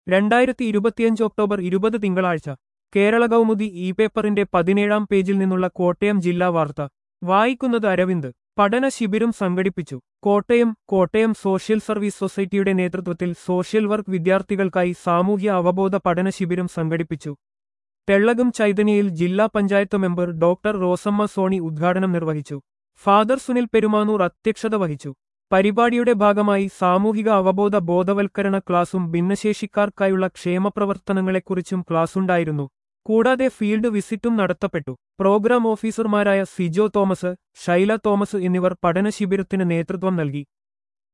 രണ്ടായിരത്തി ഇരുപത്തിയഞ്ച് ഒക്ടോബർ ഇരുപത് തിങ്കളാഴ്ച കേരള കൗമുദി ഇ പേപ്പറിന്റെ പതിനേഴാം പേജിൽ നിന്നുള്ള കോട്ടയം ജില്ലാ വാർത്ത വായിക്കുന്നത് അരവിന്ദ് പഠന ശിബിരം സംഘടിപ്പിച്ചു കോട്ടയം കോട്ടയം സോഷ്യൽ സർവീസ് സൊസൈറ്റിയുടെ നേതൃത്വത്തിൽ സോഷ്യൽ വർക്ക് വിദ്യാർത്ഥികൾക്കായി സാമൂഹ്യ അവബോധ പഠന ശിബിരം സംഘടിപ്പിച്ചു തെള്ളകം ചൈതന്യയിൽ ജില്ലാ പഞ്ചായത്ത് മെമ്പർ ഡോക്ടർ റോസമ്മ സോണി ഉദ്ഘാടനം നിർവഹിച്ചു ഫാദർ സുനിൽ പെരുമാനൂർ അധ്യക്ഷത വഹിച്ചു പരിപാടിയുടെ ഭാഗമായി സാമൂഹിക അവബോധ ബോധവൽക്കരണ ക്ലാസും ഭിന്നശേഷിക്കാർക്കായുള്ള ക്ഷേമപ്രവർത്തനങ്ങളെക്കുറിച്ചും ക്ലാസുണ്ടായിരുന്നു കൂടാതെ ഫീൽഡ് വിസിറ്റും നടത്തപ്പെട്ടു പ്രോഗ്രാം ഓഫീസർമാരായ സിജോ തോമസ് ഷൈല തോമസ് എന്നിവർ പഠന ശിബിരത്തിന് നേതൃത്വം നൽകി